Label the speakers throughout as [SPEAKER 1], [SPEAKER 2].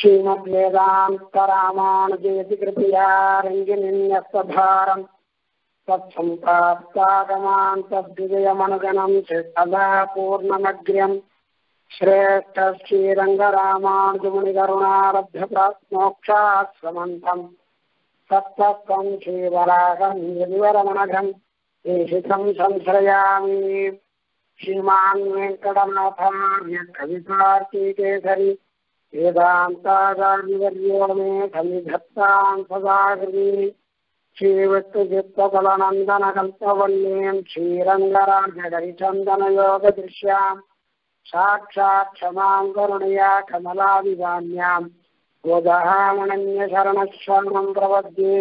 [SPEAKER 1] श्रीमद्वेदान्तरामानुजेति कृपया रङ्गिनिन्यस्तभारम् तत्सम्प्राप्तागमान् तद्विजयमनुगणम् सदा पूर्णमग्र्यम् श्रेष्ठ श्रीरङ्गरामानुजमुनिकरुणारभ्यप्राप्मोक्षाश्रमन्तम् सत्त्वम् श्रीवराहम् यदिवरमनघम् ईशितम् संश्रयामि श्रीमान् वेङ्कटनाथार्य कवितार्कीकेसरि वेदान्ताचार्यवर्यो मे सन्निधत्ताम् सदाकृति श्रीविष्णुचित्तफलनन्दनकल्पवल्लीम् श्रीरङ्गराजहरिचन्दनयोगदृश्याम् साक्षात् क्षमाम् करुणया कमलादिवान्याम् गोदहामणन्यशरणशरणम् प्रपद्ये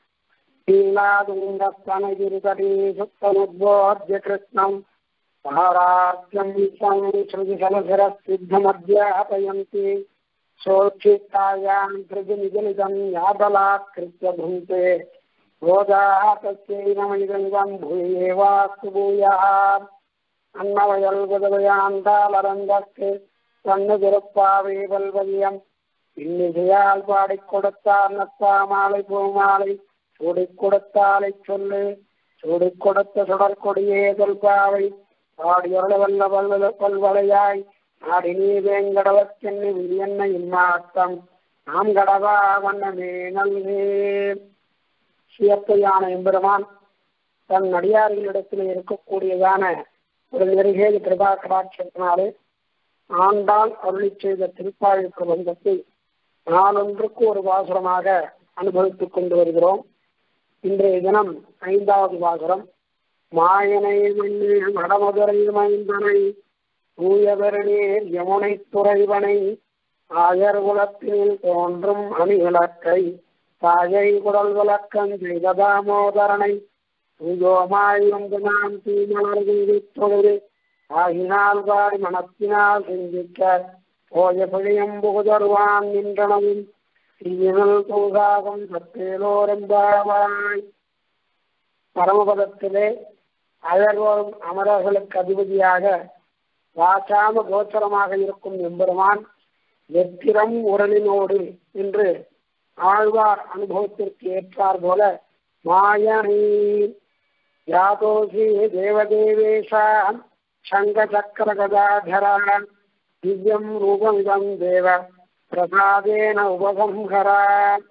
[SPEAKER 1] लीलादुन्दस्तनगिरितटी सुप्तमुद्बोध्य कृष्णम् महाराज्यम् संश्रुतिशलशिरसिद्धमध्यापयन्ति सोच्छित्तायाम् धृतिनिजलितम् याबलात्कृत्य भुङ्क्ते गोदाः तस्यै नमैदमिदम् भूयेवास्तु भूयः அன்னவயல்பதவையாண்டாலரந்தற்கு கண்ணு திருப்பாவை வல்வதியம் இன்னிசையால் பாடிக் கொடுத்தார் நத்தா மாலை பூமாலை சூடிக் கொடுத்தாலை சொல்லு சூடிக் கொடுத்த சுடற்கொடியே தொல்பாவை பாடியருள வல்ல வல்ல பல்வளையாய் நாடி நீ வேங்கடவற்கென்னு விரியன்ன இம்மாத்தம் நாம் கடவா வண்ணமே நல்கே சியப்பையான எம்பெருமான் தன் அடியார்களிடத்தில் இருக்கக்கூடியதான ஒரு நெருகேது கிருபா கடாட்சத்தினாலே ஆண்டால் அருளி செய்த திருப்பாழி பிரபந்தத்தை நாளொன்றுக்கு ஒரு வாசுரமாக அனுபவித்துக் கொண்டு வருகிறோம் இன்றைய தினம் ஐந்தாவது வாசுரம் மாயனை மண்ணில் வடமதுரை மைந்தனை தூயவரணீர் யமுனை துறைவனை ஆயர் குலத்தில் தோன்றும் அணிவிளக்கை தாயை குடல் விளக்கம் செய்த தாமோதரனை தூயோமாயிருந்து நாம் தீமலர்கள் தொழுது ஆகினால் வாடி மனத்தினால் சிந்திக்க போய பிழையம் புகுதருவான் நின்றனவும் தீயினல் தூகாகம் சத்தேலோரெம்பாவாய் பரமபதத்திலே அழகோரும் அமரர்களுக்கு அதிபதியாக வாசாம கோச்சரமாக இருக்கும் எம்பெருமான் எத்திரம் உரலினோடு என்று ஆழ்வார் அனுபவத்திற்கு ஏற்றார் போல மாயனீ யாதோசி தேவதேவேஷா சங்க சக்கர கதாதரா திவ்யம் ரூபமிதம் தேவ பிரசாதேன உபசம்ஹரா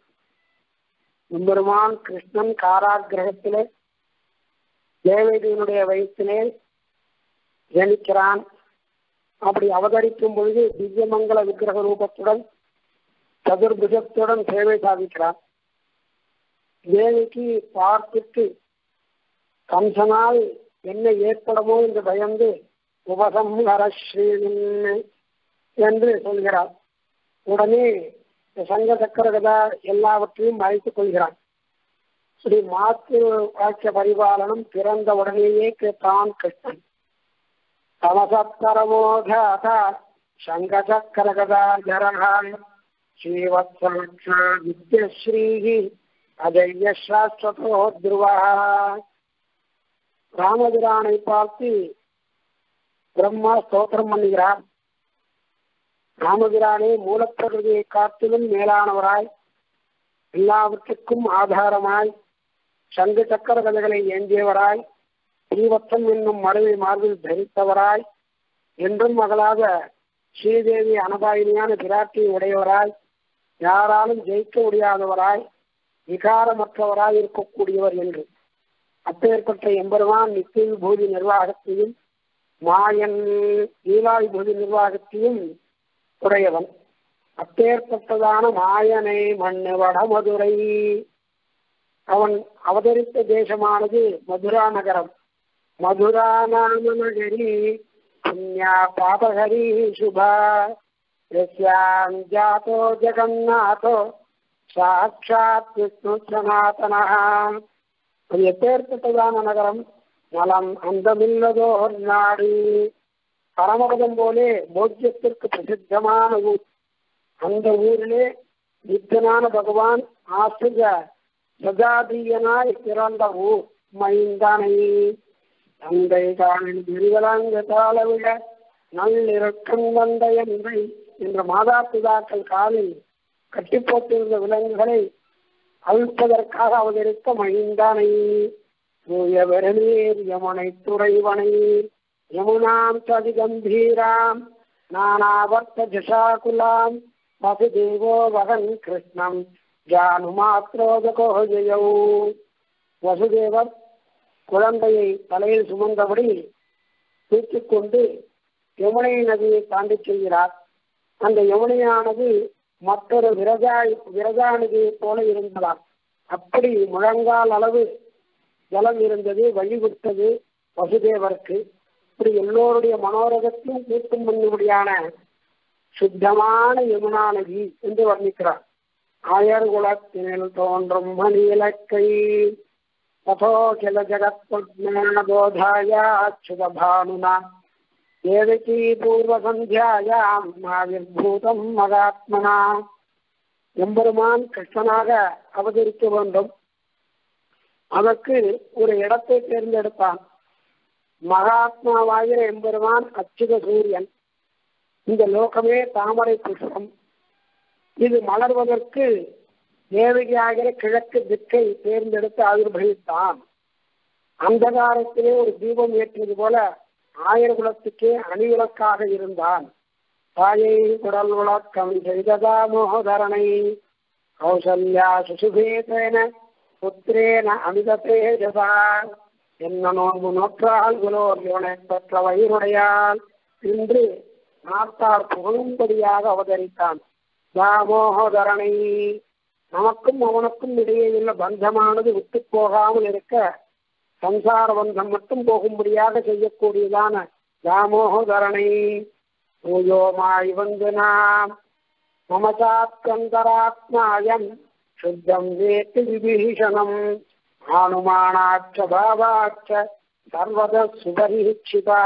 [SPEAKER 1] எம்பெருமான் கிருஷ்ணன் காராகிரகத்திலே தேவதியினுடைய வயிற்றிலே ஜனிக்கிறான் அப்படி அவதரிக்கும் பொழுது திவ்யமங்கல விக்கிரக ரூபத்துடன் சதுர்புஜத்துடன் சேவை சாதிக்கிறான் தேவிக்கு பார்த்துட்டு கம்சனால் என்ன ஏற்படுமோ என்று பயந்து உபசம்ஹர ஸ்ரீன் என்று சொல்கிறார் உடனே சங்க சக்கர கதா எல்லாவற்றையும் அழைத்துக் கொள்கிறான் ஸ்ரீ மாத்து வாக்கிய பரிபாலனம் பிறந்த உடனேயே கேட்டான் கிருஷ்ணன் தமசத்தரமோகாத சங்க சக்கர கதா ஜரகாய ஸ்ரீவத்சலக்ஷா வித்யஸ்ரீஹி அஜய்ய சாஸ்வதோ துருவா ராமபிரானை பார்த்து பிரம்மா ஸ்தோத்திரம் பண்ணுகிறார் ராமபிரானே மூலப்பிரகிருதியை காட்டிலும் மேலானவராய் எல்லாவற்றுக்கும் ஆதாரமாய் சங்கு சக்கர கதைகளை ஏந்தியவராய் தீவத்தம் என்னும் மறைவை மார்பில் தரித்தவராய் என்றும் மகளாக ஸ்ரீதேவி அனபாயினியான பிராட்டியை உடையவராய் யாராலும் ஜெயிக்க முடியாதவராய் விகாரமற்றவராய் இருக்கக்கூடியவர் என்று அப்பேற்பட்ட எம்பெருமான் நித்திய பூதி நிர்வாகத்தையும் மாயன் லீலாய் பூதி நிர்வாகத்தையும் உடையவன் அப்பேற்பட்டதான மாயனை மண்ணு வடமதுரை அவன் அவதரித்த தேசமானது மதுரா நகரம் மதுரா நாம நகரி புண்ணியா பாபகரி சுபா यस्यां जातो जगन्नाथो சாட்சாத் விஷ்ணு சனாதனா அது எப்பேற்பட்டதான நகரம் நலம் அந்தமில்லதோர் நாடு பரமபதம் போலே போஜ்யத்திற்கு பிரசித்தமான ஊர் அந்த ஊரிலே நித்தனான பகவான் ஆசிரிய சஜாதீயனாய் பிறந்த ஊர் மைந்தனை தந்தை காணில் விரிவலாங்க தாளவிட நல்லிறக்கம் வந்த எந்தை என்ற மாதா பிதாக்கள் காலில் கட்டி போட்டிருந்த விலங்குகளை அழிப்பதற்காக அவதரித்த மகிந்தானை தூய வெறுநீர் யமுனை துறைவனை யமுனாம் சதி கம்பீராம் நானாவர்த்த ஜசாகுலாம் வசுதேவோ வகன் கிருஷ்ணம் ஜானுமாத்ரோதகோ ஜெயௌ வசுதேவர் குழந்தையை தலையில் சுமந்தபடி தூக்கிக் கொண்டு யமுனை நதியை தாண்டி செல்கிறார் அந்த யமுனையானது மற்றொரு விரஜா விரஜா நதியைப் போல இருந்ததாம் அப்படி முழங்கால் அளவு ஜலம் இருந்தது வழிவிட்டது வசுதேவருக்கு இப்படி எல்லோருடைய மனோரகத்தையும் கூட்டம் பண்ணும்படியான சுத்தமான யமுனா நதி என்று வர்ணிக்கிறார் ஆயர் குலத்தினில் தோன்றும் மணி இலக்கை तथो किल जगत्प्रज्ञानबोधायाच्युतभानुना देवकी பூர்வசந்தியாயாம் நாவிர்பூதம் மகாத்மனா எம்பெருமான் கிருஷ்ணனாக அவதரிக்க வேண்டும் அதற்கு ஒரு இடத்தை தேர்ந்தெடுத்தான் மகாத்மாவாகிற எம்பெருமான் அச்சுத சூரியன் இந்த லோகமே தாமரை புஷ்பம் இது மலர்வதற்கு தேவகியாகிற கிழக்கு திக்கை தேர்ந்தெடுத்து ஆவிர்வகித்தான் அந்தகாரத்திலே ஒரு தீபம் ஏற்றியது போல ஆயர் குலத்துக்கே அணிவிளக்காக இருந்தான் தாயை குடல் விளக்கம் செய்ததா மோகதரனை கௌசல்யா சுசுபேதேன புத்திரேன அமித தேஜதா என்ன நோன்பு நோற்றால் குலோர்யோனை பெற்ற வயிறுடையால் என்று நாட்டார் புகழும்படியாக அவதரித்தான் தாமோகதரனை நமக்கும் அவனுக்கும் இடையே உள்ள பந்தமானது விட்டு போகாமல் இருக்க சம்சார பந்தம் மட்டும் போகும்படியாக செய்யக்கூடியதான தாமோகதரனை பூயோமாய் வந்து நாம் மமசாத்கந்தராத்மாயம் சுத்தம் வேத்து விபீஷணம் ஆனுமானாட்ச பாவாட்ச சர்வத சுபரீட்சிதா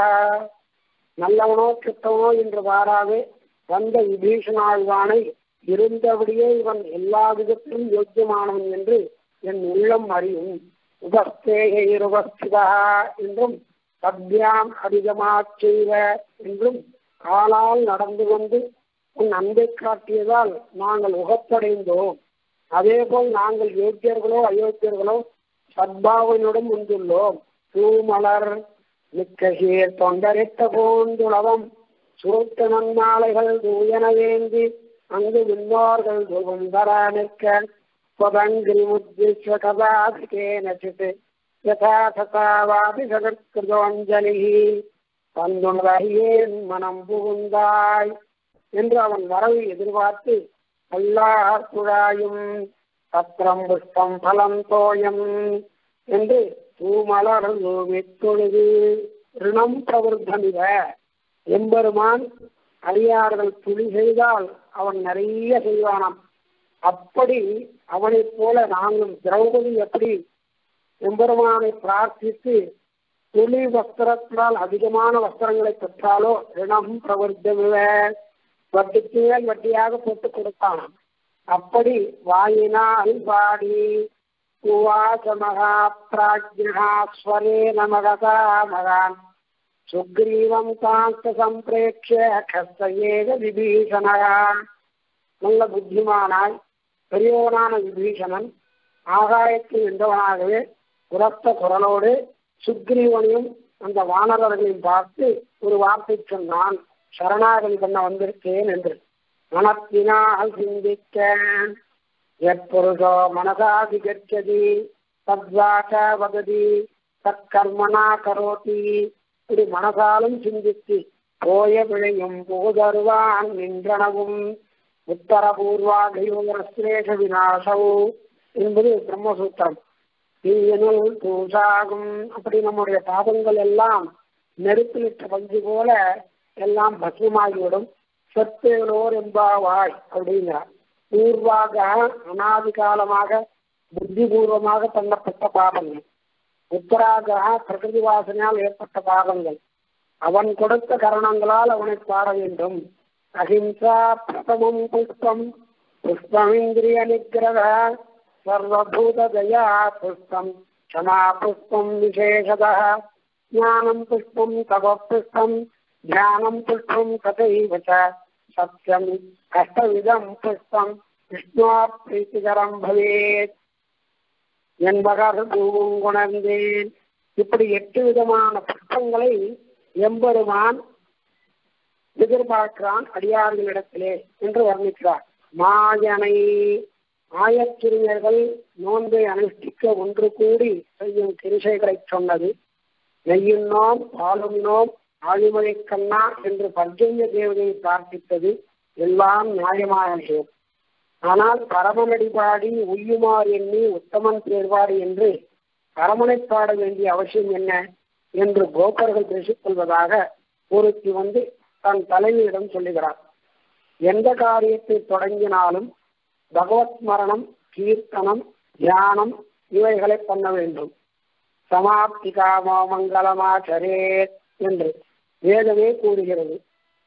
[SPEAKER 1] நல்லவனோ கெட்டவனோ என்று பாராது வந்த விபீஷணாழ்வானை இருந்தபடியே இவன் எல்லா விதத்திலும் யோக்கியமானவன் என்று என் உள்ளம் அறியும் உபஸ்தேகிருபஸ்திதா என்றும் சத்யாம் அதிகமாச் செய்வ என்றும் காலால் நடந்து கொண்டு உன் அன்பை காட்டியதால் நாங்கள் உகப்படைந்தோம் அதேபோல் நாங்கள் யோக்கியர்களோ அயோக்கியர்களோ சத்பாவனுடன் வந்துள்ளோம் தூமலர் மிக்கசீர் தொண்டரித்த போந்துளவம் சுருத்த நன்னாளைகள் தூயன வேந்தி அங்கு விண்ணோர்கள் துவந்தர நிற்க ஸ்வதங்கிரி முத்திஸ்வ கதாதிகேனச்சித் யதா ததாவாதி சகற்கிருதோஞ்சலி தன்னுணரையேன் மனம் புகுந்தாய் என்று அவன் வரவை எதிர்பார்த்து பல்லார் குழாயும் பத்திரம் புஷ்பம் பலம் தோயம் என்று தூமலர் தொழுது ரிணம் பிரவர்த்தமிவ எம்பெருமான் அடியார்கள் துளி செய்தால் அவன் நிறைய செய்வானாம் அப்படி அவனைப் போல நாங்களும் திரௌபதி எப்படி எம்பெருமானை பிரார்த்தித்து துளி வஸ்திரத்தினால் அதிகமான வஸ்திரங்களை பெற்றாலோ ரிணம் பிரவர்த்தமிவ வட்டிக்கு மேல் வட்டியாக போட்டு கொடுத்தானாம் அப்படி வாயினால் பாடி உவாச மகா பிராஜ்யா ஸ்வரேன மகதா மகான் சுக்ரீவம் காந்த சம்பிரேட்ச கஸ்தயேக விபீஷணயா நல்ல புத்திமானாய் பெரியவனான விபீஷணன் ஆகாயத்தில் நின்றவனாகவே உரத்த குரலோடு சுக்ரீவனையும் அந்த வானரர்களையும் பார்த்து ஒரு வார்த்தை சொன்னான் சரணாகதி பண்ண வந்திருக்கேன் என்று மனத்தினால் சிந்திக்க எப்பொருதோ மனதாதி கச்சதி தத்வாக வததி தற்கர்மனா கரோதி இப்படி மனசாலும் சிந்தித்து போய விழையும் போதருவான் நின்றனவும் உத்தரபூர்வாகயோரஸ்ரேஷ விநாசவு என்பது பிரம்மசூத்திரம் தீயனுள் தூசாகும் அப்படி நம்முடைய பாதங்கள் எல்லாம் நெருப்பிலிட்ட பஞ்சு போல எல்லாம் பஸ்மமாகிவிடும் செத்தேனோர் என்பாவாய் அப்படிங்கிறார் பூர்வாக அனாதி காலமாக புத்திபூர்வமாக பண்ணப்பட்ட பாபங்கள் உத்தராக பிரகிருதி வாசனையால் ஏற்பட்ட பாகங்கள் அவன் கொடுத்த கரணங்களால் அவனை பாட வேண்டும் அஹிம்சா பிரதமம் புஷ்பம் புஷ்பமிந்திரிய நிகிரக சர்வபூத தயா புஷ்பம் க்ஷமா புஷ்பம் விசேஷத ஞானம் புஷ்பம் தவ புஷ்பம் தியானம் புஷ்பம் ததைவ ச சத்தியம் கஷ்டவிதம் புஷ்பம் விஷ்ணுவா பிரீத்திகரம் பவேத் என் மகர் குணர்ந்தேன் இப்படி எட்டு விதமான புஷ்பங்களை எம்பெருமான் எதிர்பார்க்கிறான் அடியார்களிடத்திலே என்று வர்ணிக்கிறார் மாயனை ஆயச்சிறிஞர்கள் நோன்பை அனுஷ்டிக்க ஒன்று கூடி செய்யும் கிரிசைகளை சொன்னது நெய்யுண்ணோம் பாலுண்ணோம் ஆழிமலை கண்ணா என்று பர்ஜன்ய தேவதையை பிரார்த்தித்தது எல்லாம் நியாயமான விஷயம் ஆனால் பரமனடி பாடி உய்யுமாறு எண்ணி உத்தமன் தேர்வார் என்று பரமனை பாட வேண்டிய அவசியம் என்ன என்று கோபர்கள் பேசிக்கொள்வதாக ஒருத்தி வந்து தன் தலைவியிடம் சொல்லுகிறார் எந்த காரியத்தை தொடங்கினாலும் பகவத் மரணம் கீர்த்தனம் தியானம் இவைகளை பண்ண வேண்டும் சமாப்திகாமோ மங்களமாச்சரே என்று வேதமே கூறுகிறது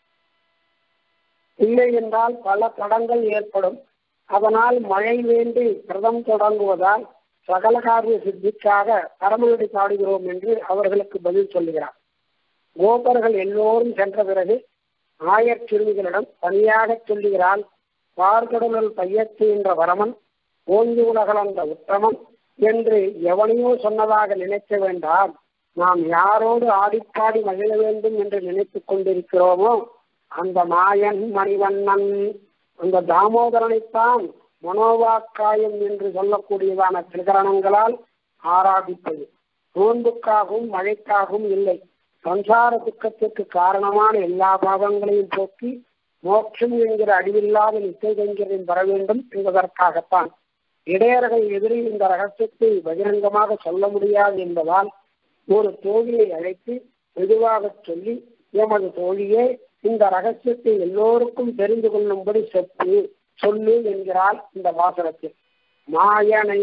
[SPEAKER 1] இல்லை என்றால் பல தடங்கள் ஏற்படும் அதனால் மழை வேண்டி பிரதம் தொடங்குவதால் சகல காரிய சித்திக்காக பரமநடி பாடுகிறோம் என்று அவர்களுக்கு பதில் சொல்லுகிறார் கோபர்கள் எல்லோரும் சென்ற பிறகு ஆயர் சிறுமிகளிடம் தனியாக சொல்லுகிறாள் பார்க்கடலுள் பையத்து என்ற வரமன் ஓங்கி உலகளந்த உத்தமன் என்று எவனையோ சொன்னதாக நினைக்க வேண்டாம் நாம் யாரோடு ஆடிப்பாடி மகிழ வேண்டும் என்று நினைத்துக் கொண்டிருக்கிறோமோ அந்த மாயன் மணிவண்ணன் அந்த தாமோதரனைத்தான் மனோவாக்காயம் என்று சொல்லக்கூடியதான திரிகரணங்களால் ஆராதிப்பது நோன்புக்காகவும் மழைக்காகவும் இல்லை சம்சார துக்கத்திற்கு காரணமான எல்லா பாவங்களையும் போக்கி மோட்சம் என்கிற அடிவில்லாத நிச்சய கைங்கரியம் வர வேண்டும் என்பதற்காகத்தான் இடையர்கள் எதிரே இந்த ரகசியத்தை பகிரங்கமாக சொல்ல முடியாது என்பதால் ஒரு தோழியை அழைத்து மெதுவாக சொல்லி எமது தோழியே இந்த ரகசியத்தை எல்லோருக்கும் தெரிந்து கொள்ளும்படி செப்பு சொல்லு என்கிறாள் இந்த வாசகத்தில் மாயனை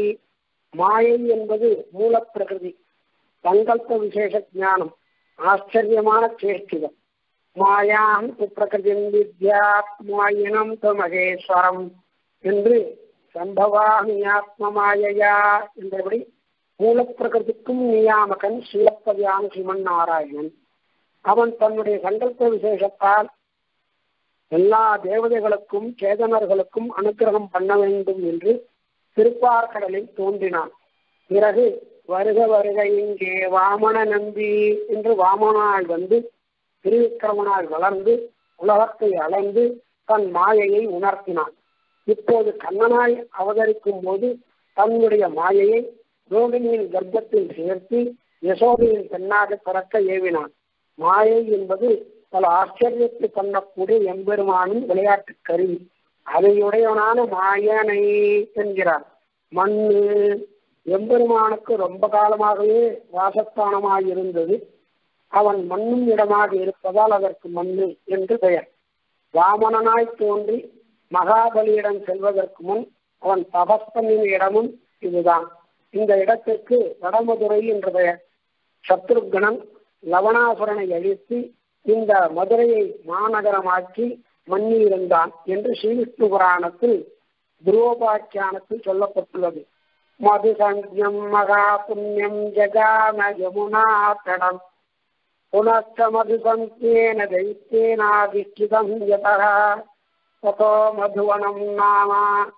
[SPEAKER 1] மாயை என்பது மூலப்பிரகிருதி சங்கல்ப விசேஷ ஞானம் ஆச்சரியமான சேஷ்டிதம் மாயாம் பிரகிருதிம் வித்யாத்மாயினம் மகேஸ்வரம் என்று சம்பவாமி ஆத்ம மாயையா என்றபடி மூலப்பிரகிருதிக்கும் நியாமகன் சிவப்பதியான சிவன் நாராயணன் அவன் தன்னுடைய சங்கல்ப விசேஷத்தால் எல்லா தேவதைகளுக்கும் சேதனர்களுக்கும் அனுகிரகம் பண்ண வேண்டும் என்று திருப்பார்கடலில் தோன்றினான் பிறகு வருக வருக இங்கே வாமன நம்பி என்று வாமனாய் வந்து திருவிக்கிரமனாய் வளர்ந்து உலகத்தை அளந்து தன் மாயையை உணர்த்தினான் இப்போது கண்ணனாய் அவதரிக்கும் போது தன்னுடைய மாயையை ரோகிணியின் கர்ப்பத்தில் சேர்த்து யசோதையின் பெண்ணாக பிறக்க ஏவினான் மாயை என்பது பல ஆச்சரியத்தை பண்ணக்கூடிய எம்பெருமானின் விளையாட்டு கருவி அதையுடையவனான மாயனை என்கிறார் மண்ணு எம்பெருமானுக்கு ரொம்ப காலமாகவே வாசஸ்தானமாக இருந்தது அவன் மண்ணும் இடமாக இருப்பதால் அதற்கு மண்ணு என்று பெயர் வாமனனாய் தோன்றி மகாபலியிடம் செல்வதற்கு முன் அவன் தபஸ்தனின் இடமும் இதுதான் இந்த இடத்திற்கு வடமதுரை என்று பெயர் சத்ருகணன் லவணாசுரனை அழித்து இந்த மதுரையை மாநகரமாக்கி மன்னி இருந்தான் என்று ஸ்ரீவிஷ்ணு புராணத்தில் துருவோபாக்கியானத்தில் சொல்லப்பட்டுள்ளது மது சஞ்ஞம் மகா புண்ணியம் ஜகாம யமுனா தடம் புனச்ச மது சந்தேன தைத்தேனாதிஷ்டிதம் யதः ततो मधुवनं नाम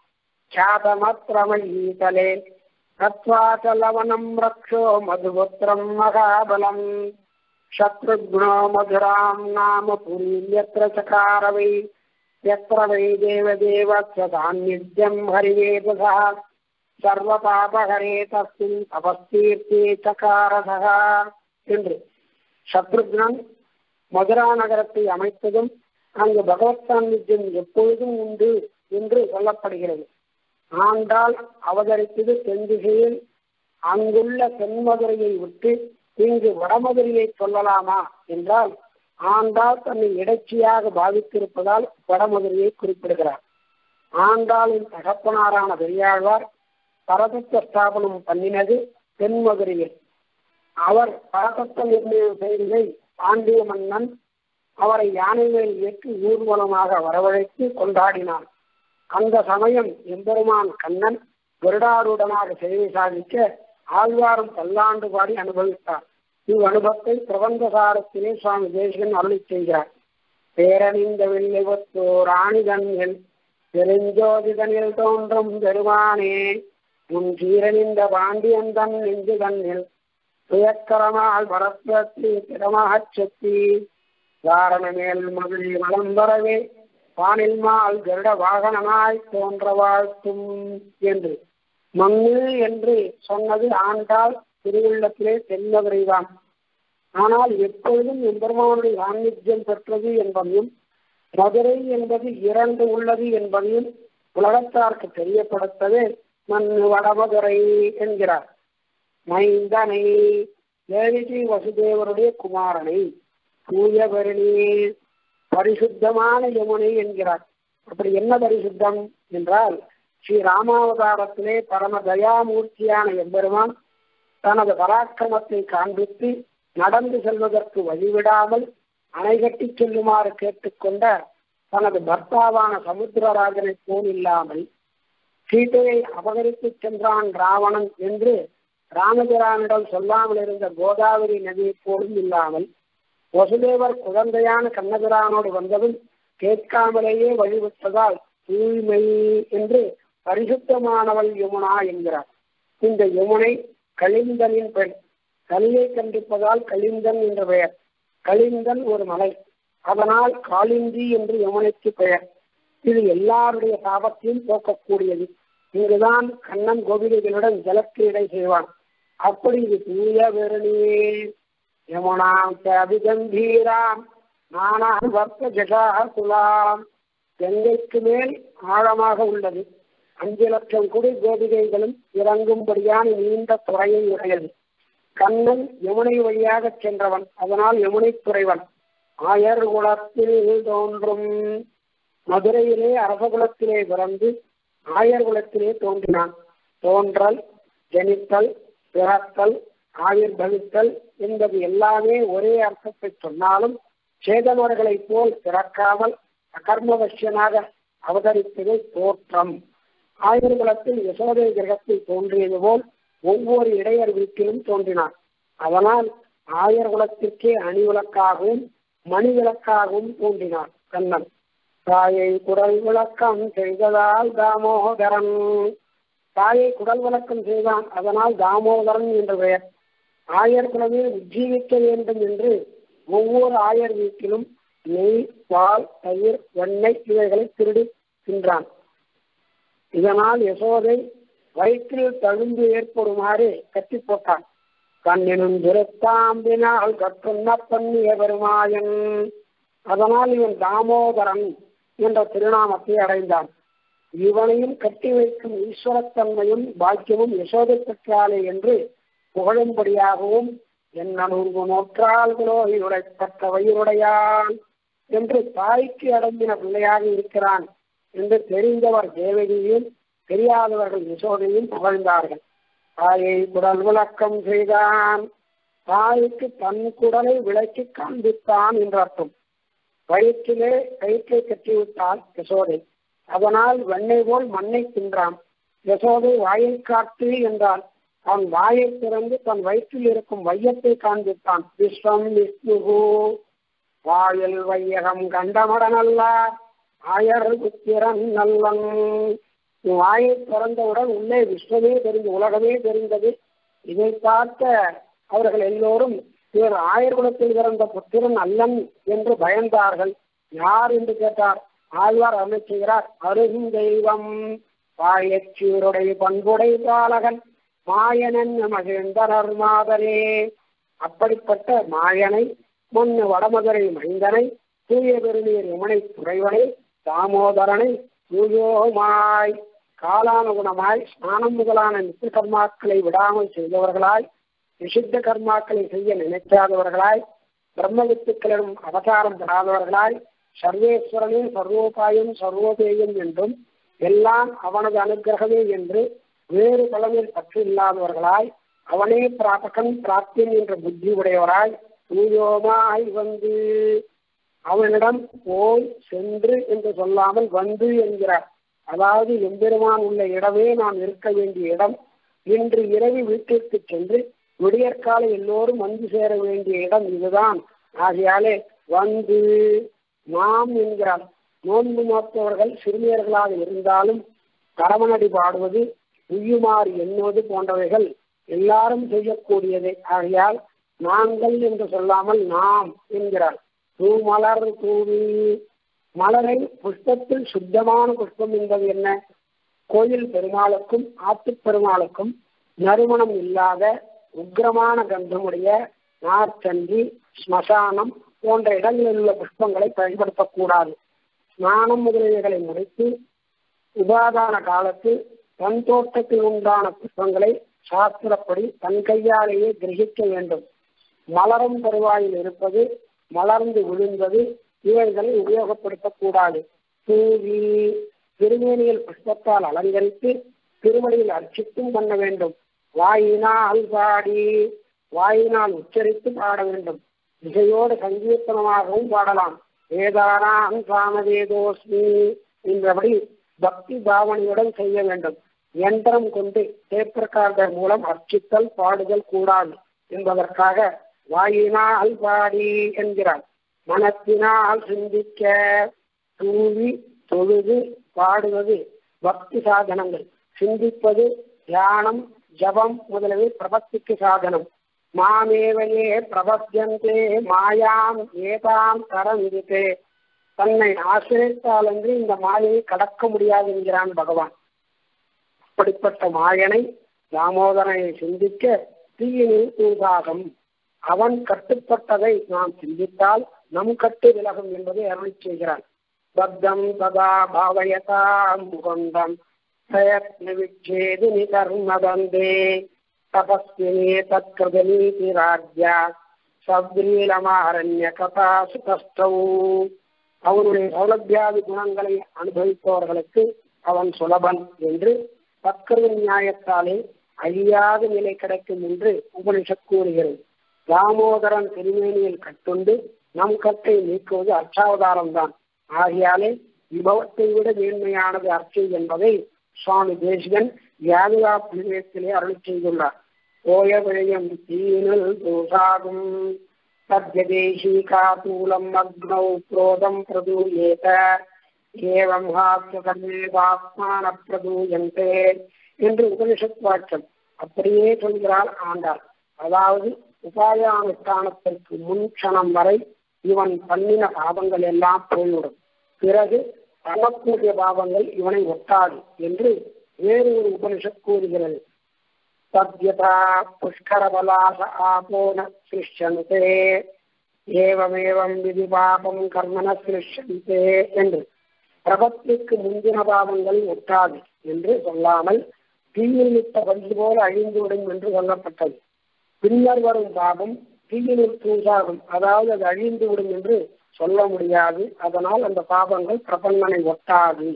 [SPEAKER 1] ख्यातमत्र मयीतले गत्वा च लवणं रक्षो मधुपुत्रं महाबलम् शत्रुघ्नो मधुरां नाम पुरीं यत्र चकार वै यत्र वै देवदेवस्य सान्निध्यं हरिवेदसः सर्वपापहरे तस्मिन् तपस्तीर्थे चकारसः என்று சத்ருக்னன் மதுரா நகரத்தை அமைத்ததும் அங்கு பகவத் சாநித்தியம் எப்பொழுதும் உண்டு என்று சொல்லப்படுகிறது ஆண்டாள் அவதரித்தது தென் திசையில் அங்குள்ள தென்மதுரையை விட்டு இங்கு வடமதுரையை சொல்லலாமா என்றால் ஆண்டாள் தன்னை இடைச்சியாக பாவித்திருப்பதால் வடமதுரையை குறிப்பிடுகிறார் ஆண்டாளின் தகப்பனாரான பெரியாழ்வார் பரதத்துவ ஸ்தாபனம் பண்ணினது தென்மதுரையில் அவர் பரதத்துவ நிர்ணயம் செய்ததை பாண்டிய மன்னன் அவரை யானை மேல் ஏற்றி ஊர்வலமாக வரவழைத்து கொண்டாடினான் அந்த சமயம் எம்பெருமான் கண்ணன் கருடாருடனாக சேவை சாதிக்க ஆழ்வாரும் பல்லாண்டு பாடி அனுபவித்தார் இவ் அனுபவத்தை பிரபந்தசாரத்திலே சுவாமி தேசிகன் அருளி செய்கிறார் பேரணிந்த வெள்ளிவத்தோர் ஆணிதன்கள் பெருஞ்சோதிதனில் தோன்றும் பெருமானே உன் சீரனிந்த பாண்டியன் தன் நெஞ்சு தன்னில் துயக்கரமால் பரத்வத்தி திறமாகச் சொத்தி வாரணமேல் மதுரை வளம் வரவே வானில் மால் கருட வாகனமாய் தோன்ற வாழ்த்தும் என்று மண்ணு என்று சொன்னது ஆண்டால் திருவுள்ளத்திலே தென்னதுரைதான் ஆனால் எப்பொழுதும் எம்பெருமானுடைய சாநித்தியம் பெற்றது என்பதையும் மதுரை என்பது இரண்டு உள்ளது என்பதையும் உலகத்தாருக்கு தெரியப்படுத்தவே மண் வடமதுரை என்கிறார் மைந்தனை தேவிஜி வசுதேவருடைய குமாரனை தூயபரணி பரிசுத்தமான யமுனை என்கிறார் அப்படி என்ன பரிசுத்தம் என்றால் ஸ்ரீ ராமாவதாரத்திலே பரம தயாமூர்த்தியான எம்பெருமான் தனது பராக்கிரமத்தை காண்பித்து நடந்து செல்வதற்கு வழிவிடாமல் அணை கட்டி செல்லுமாறு கேட்டுக்கொண்ட தனது பர்த்தாவான சமுத்திரராஜனை போல் இல்லாமல் சீதையை அபகரித்து சென்றான் ராவணன் என்று ராமபிரானிடம் சொல்லாமல் இருந்த கோதாவரி நதியைப் போலும் இல்லாமல் வசுதேவர் குழந்தையான கண்ணபிரானோடு வந்ததும் கேட்காமலேயே வழிவிட்டதால் தூய்மை என்று பரிசுத்தமானவள் யமுனா என்கிறார் இந்த யமுனை கலிந்தனின் பெண் கலியை கண்டிப்பதால் கலிந்தன் என்ற பெயர் கலிந்தன் ஒரு மலை அதனால் காளிந்தி என்று யமுனைக்கு பெயர் இது எல்லாருடைய பாவத்தையும் போக்கக்கூடியது இங்குதான் கண்ணன் கோபிகைகளுடன் ஜலக்கிரீடை செய்வான் அப்படி இது தூய வெறுணியே யமுனாம் அபிகம்பீராம் நானா வர்த்த ஜகா குலாம் கங்கைக்கு மேல் ஆழமாக உள்ளது அஞ்சு லட்சம் குடி கோபிகைகளும் இறங்கும்படியான நீண்ட துறையை உடையது கண்ணன் யமுனை வழியாக சென்றவன் அதனால் யமுனை துறைவன் ஆயர் குலத்தில் தோன்றும் மதுரையிலே அரசகுலத்திலே பிறந்து ஆயர் குலத்திலே தோன்றினான் தோன்றல் ஜனித்தல் பிறத்தல் ஆயுர்பவித்தல் என்பது எல்லாமே ஒரே அர்த்தத்தை சொன்னாலும் சேதனர்களைப் போல் பிறக்காமல் அகர்மவசியனாக அவதரித்தது தோற்றம் ஆயுர்குலத்தில் யசோதை கிரகத்தில் தோன்றியது போல் ஒவ்வொரு இடையர் வீட்டிலும் தோன்றினான் அதனால் ஆயர் குலத்திற்கே அணி விளக்காகவும் மணி விளக்காகவும் தோன்றினான் கண்ணன் தாயை குடல் விளக்கம் செய்ததால் தாமோதரன் தாயை குடல் விளக்கம் செய்தான் அதனால் தாமோதரன் என்று பெயர் ஆயர் குலமே உஜ்ஜீவிக்க வேண்டும் என்று ஒவ்வொரு ஆயர் வீட்டிலும் நெய் பால் தயிர் வெண்ணெய் இவைகளை திருடி தின்றான் இதனால் யசோதை வயிற்றில் தழும்பு ஏற்படுமாறு கட்டி போட்டான் கண்ணினும் திருத்தாம்பினால் கற்றுண்ண பண்ணிய பெருமாயன் அதனால் இவன் தாமோதரன் என்ற திருநாமத்தை அடைந்தான் இவனையும் கட்டி வைக்கும் ஈஸ்வரத்தன்மையும் பாக்கியமும் யசோதை பெற்றாலே என்று புகழும்படியாகவும் என்ன நூறு நோற்றாள்களோ உடைப்பட்ட வயிறுடையான் என்று தாய்க்கு அடங்கின பிள்ளையாக இருக்கிறான் என்று தெரிந்தவர் தேவகியும் தெரியாதவர்கள் யசோதையும் புகழ்ந்தார்கள் தாயை குடல் விளக்கம் செய்தான் தாய்க்கு தன் குடலை விளக்கி காண்பித்தான் என்று அர்த்தம் வயிற்றிலே கயிற்றை கட்டிவிட்டாள் யசோதை அதனால் வெண்ணெய் போல் மண்ணை தின்றான் யசோதை வாயை காட்டு என்றால் அவன் வாயை திறந்து தன் வயிற்றில் இருக்கும் வையத்தை காண்பித்தான் விஸ்வம் விஷ்ணுகு வாயில் வையகம் கண்டமடனல்லார் ஆயர் புத்திரன் நல்லன் வாயை திறந்தவுடன் உள்ளே விஸ்வமே தெரிந்து உலகமே தெரிந்தது இதை பார்த்த அவர்கள் எல்லோரும் இவர் ஆயர்குலத்தில் பிறந்த புத்திரன் அல்லன் என்று பயந்தார்கள் யார் என்று கேட்டார் ஆழ்வார் அருளை செய்கிறார் அருந்தெய்வம் வாயச்சீருடைய பண்புடை பாலகன் மாயனன் மகிழ்ந்தனர் மாதரே அப்படிப்பட்ட மாயனை முன்னு வடமதுரை மைந்தனை தூய பெருநீர் யமனை துறைவனை தாமோதரனை தூயோமாய் காலானுகுணமாய் ஸ்நானம் முதலான நித்திய கர்மாக்களை விடாமல் செய்தவர்களாய் நிஷித்த கர்மாக்களை செய்ய நினைக்காதவர்களாய் பிரம்ம வித்துக்களிடம் அவதாரம் பெறாதவர்களாய் சர்வேஸ்வரனே சர்வோபாயம் சர்வோதேயம் என்றும் எல்லாம் அவனது அனுகிரகமே என்று வேறு பலனில் பற்று இல்லாதவர்களாய் அவனே பிராபகன் பிராப்தியன் என்ற புத்தி உடையவராய் தூயோமாய் வந்து அவனிடம் போய் சென்று என்று சொல்லாமல் வந்து என்கிறார் அதாவது எம்பெருமான் உள்ள இடமே நாம் இருக்க வேண்டிய இடம் இன்று இரவு வீட்டிற்கு சென்று விடியற்கால எல்லோரும் வந்து சேர வேண்டிய இடம் இதுதான் ஆகையாலே வந்து நாம் என்கிறார் நோன்பு நோப்பவர்கள் சிறுமியர்களாக இருந்தாலும் கரவனடி பாடுவது உய்யுமாறு எண்ணுவது போன்றவைகள் எல்லாரும் செய்யக்கூடியதே ஆகையால் நாங்கள் என்று சொல்லாமல் நாம் என்கிறார் தூமலர் தூவி மலரை புஷ்பத்தில் சுத்தமான புஷ்பம் என்பது என்ன கோயில் பெருமாளுக்கும் ஆத்துப் பெருமாளுக்கும் நறுமணம் இல்லாத உக்கிரமான கந்தமுடைய நார்ச்சந்தி ஸ்மசானம் போன்ற இடங்களில் உள்ள புஷ்பங்களை பயன்படுத்தக்கூடாது ஸ்நானம் முதலியவைகளை முடித்து உபாதான காலத்தில் தன் தோட்டத்தில் உண்டான புஷ்பங்களை சாஸ்திரப்படி தன் கையாலேயே கிரகிக்க வேண்டும் மலரும் தருவாயில் இருப்பது மலர்ந்து விழுந்தது இவைகளை உபயோகப்படுத்தக்கூடாது தூவி திருமேனியில் புஷ்பத்தால் அலங்கரித்து திருமணியில் அர்ச்சித்தும் பண்ண வேண்டும் வாயினால் பாடி வாயினால் உச்சரித்து பாட வேண்டும் இசையோடு சங்கீர்த்தனமாகவும் பாடலாம் வேதானாம் சாமவேதோஸ்மி என்றபடி பக்தி பாவனையுடன் செய்ய வேண்டும் யந்திரம் கொண்டு டேப்ரகார்டர் மூலம் அர்ச்சித்தல் பாடுதல் கூடாது என்பதற்காக வாயினால் பாடி என்கிறார் மனத்தினால் சிந்திக்க தூவி தொழுது பாடுவது பக்தி சாதனங்கள் சிந்திப்பது தியானம் ஜபம் முதலியவை பிரபத்திக்கு சாதனம் மாமேவையே பிரபத்தியந்தே மாயாம் ஏதாம் தரம் இதுதே தன்னை ஆசிரியத்தாலன்றி இந்த மாயையை கடக்க முடியாது என்கிறான் பகவான் அப்படிப்பட்ட மாயனை தாமோதரனை சிந்திக்க தீயினில் தூதாகம் அவன் கட்டுப்பட்டதை நாம் சிந்தித்தால் நம் கட்டு விலகும் என்பதை அருளி செய்கிறான் பத்தம் சதா பாவயதா முகந்தம் பிரயத்ன விச்சேது நிகர்மதந்தே தபஸ்வினே தத்கிருதநீதி ராஜ்யா சப்ரீலமாரண்ய கதா சுகஸ்தௌ அவனுடைய சௌலபியாதி குணங்களை அனுபவிப்பவர்களுக்கு அவன் சுலபன் என்று தக்கரு நியாயத்தாலே அழியாத நிலை கிடைக்கும் என்று உபனிஷத் கூறுகிறது தாமோதரன் திருமேனியில் கட்டுண்டு நம் கட்டை நீக்குவது அர்ச்சாவதாரம் தான் ஆகையாலே விபவத்தை விட மேன்மையானது அர்ச்சை என்பதை சுவாமி தேசிகன் யாதுகா பிரிவத்திலே அருளி செய்துள்ளார் ஓய விழயம் தீனில் தோசாகும் சத்யதேசீகாதூலம் அக்னௌ குரோதம் பிரதூயேத ஏவம் ஹாத்மேதாத்மான பிரதூயந்தே என்று உபனிஷத் வாக்கியம் அப்படியே சொல்கிறாள் ஆண்டாள் அதாவது உபாயானுஷ்டானத்திற்கு முன் க்ஷணம் வரை இவன் பண்ணின பாவங்கள் எல்லாம் போய்விடும் பிறகு பண்ணக்கூடிய பாவங்கள் இவனை ஒட்டாது என்று வேறு ஒரு உபனிஷத் கூறுகிறது தத்யதா புஷ்கரபலாச ஆபோ ந சிருஷ்யந்தே ஏவமேவம் விதி பாபம் கர்மன சிருஷ்யந்தே என்று பிரபத்திற்கு முந்தின பாவங்கள் ஒட்டாது என்று சொல்லாமல் தீயில் விட்ட பஞ்சு போல அழிந்துவிடும் என்று சொல்லப்பட்டது பின்னர் வரும் பாவம் தீயினில் தூசாகும் அதாவது அது அழிந்துவிடும் என்று சொல்ல முடியாது அதனால் அந்த பாவங்கள் பிரபந்தனை ஒட்டாது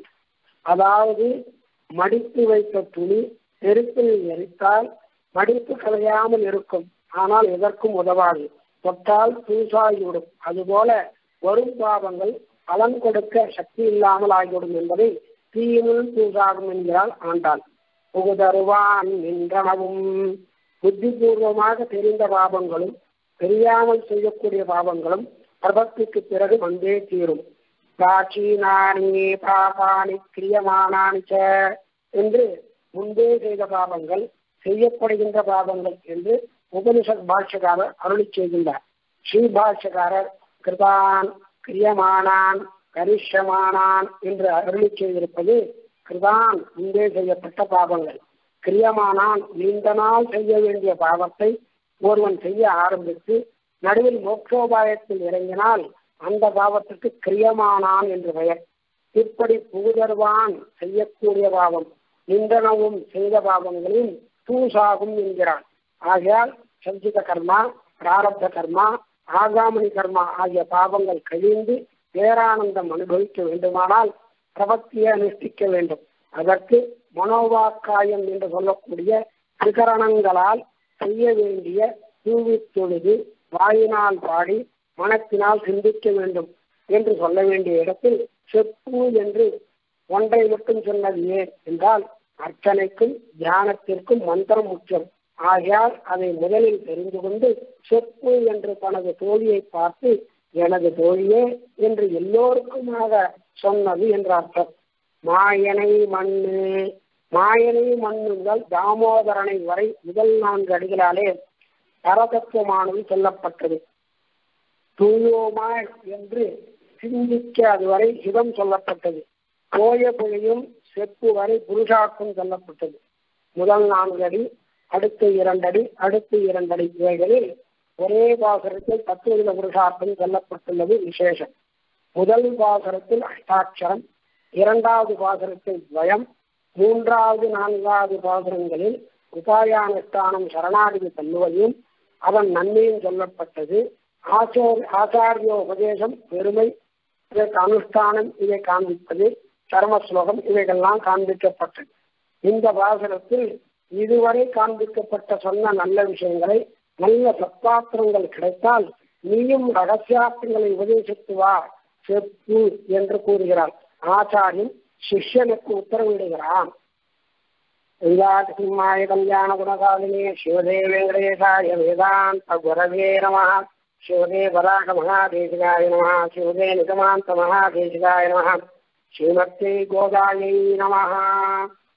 [SPEAKER 1] அதாவது மடித்து வைத்த துணி நெருப்பில் எரித்தால் மடிப்பு கலையாமல் இருக்கும் ஆனால் எதற்கும் உதவாது தொட்டால் தூசாகிவிடும் அதுபோல வரும் பாவங்கள் பலன் கொடுக்க சக்தி இல்லாமல் ஆகிவிடும் என்பதை தீயினுள் தூசாகும் என்கிறாள் ஆண்டாள் புகுதருவான் நின்றனவும் புத்திபூர்வமாக தெரிந்த பாவங்களும் தெரியாமல் செய்யக்கூடிய பாவங்களும் பிரபத்திற்கு பிறகு வந்தே தீரும் பிராச்சீனானி பாபானி கிரியமானானி ச என்று முன்பே செய்த பாவங்கள் செய்யப்படுகின்ற பாவங்கள் என்று உபனிஷத் பாஷ்யக்காரர் அருளி செய்கின்றார் ஸ்ரீ பாஷ்யக்காரர் கிருதான் கிரியமானான் கரிஷமானான் என்று அருளி செய்திருப்பது கிருதான் முன்பே செய்யப்பட்ட பாவங்கள் கிரியமானான் நீண்ட நாள் செய்ய வேண்டிய பாவத்தை ஒருவன் செய்ய ஆரம்பித்து நடுவில் மோட்சோபாயத்தில் இறங்கினால் அந்த பாவத்துக்கு கிரியமானான் என்று பெயர் இப்படி புகுதருவான் செய்யக்கூடிய பாவம் நின்றனவும் செய்த பாவங்களில் தூசாகும் என்கிறான் ஆகையால் சஞ்சித கர்மா பிராரப்த கர்மா ஆகாமணி கர்மா ஆகிய பாவங்கள் கழிந்து பேரானந்தம் அனுபவிக்க வேண்டுமானால் பிரபத்தியை அனுஷ்டிக்க வேண்டும் அதற்கு மனோவாக்காயம் என்று சொல்லக்கூடிய திகரணங்களால் செய்ய வேண்டிய தூவி தொழுது வாயினால் பாடி மனத்தினால் சிந்திக்க வேண்டும் என்று சொல்ல வேண்டிய இடத்தில் செப்பு என்று ஒன்றை மட்டும் சொன்னது ஏன் என்றால் அர்ச்சனைக்கும் தியானத்திற்கும் மந்திரம் முக்கியம் ஆகையால் அதை முதலில் தெரிந்து கொண்டு செப்பு என்று தனது தோழியை பார்த்து எனது தோழியே என்று எல்லோருக்குமாக சொன்னது என்ற அர்த்தம் மாயனை மண்ணு மாயனை மண்ணு முதல் தாமோதரனை வரை முதல் நான்கு அடிகளாலே பரதத்துவமானது சொல்லப்பட்டது தூயோமாய் என்று சிந்திக்க அதுவரை சிவம் சொல்லப்பட்டது போய பொழியும் செப்பு வரை புருஷாக்கும் சொல்லப்பட்டது முதல் நான்கு அடி அடுத்த இரண்டடி அடுத்த இரண்டடி இவைகளில் ஒரே பாசரத்தில் தத்துவ புருஷார்த்தம் சொல்லப்பட்டுள்ளது விசேஷம் முதல் பாசரத்தில் அஷ்டாட்சரம் இரண்டாவது பாசரத்தில் துவயம் மூன்றாவது நான்காவது பாசுரங்களில் உபாயானுஷ்டானம் சரணாகதி தள்ளுவையும் அதன் நன்மையும் சொல்லப்பட்டது ஆச்சார் ஆச்சாரிய உபதேசம் பெருமை இதற்கு அனுஷ்டானம் இதை காண்பிப்பது சர்ம ஸ்லோகம் இவைகள்லாம் காண்பிக்கப்பட்டது இந்த பாசனத்தில் இதுவரை காண்பிக்கப்பட்ட சொன்ன நல்ல விஷயங்களை நல்ல சத்பாத்திரங்கள் கிடைத்தால் நீயும் ரகசியார்த்தங்களை உபதேசித்து வா செப்பு என்று கூறுகிறார் ஆச்சாரியன் சிஷ்யனுக்கு உத்தரவிடுகிறான் சிம்மாய கல்யாண குணகாலினே சிவதே வெங்கடேசாய வேதாந்த குரவே நம சிவதே வராக மகாதேசிகாய நம சிவதே நிகமாந்த மகாதேசிகாய நம ஸ்ரீமத்தே கோதாயை நம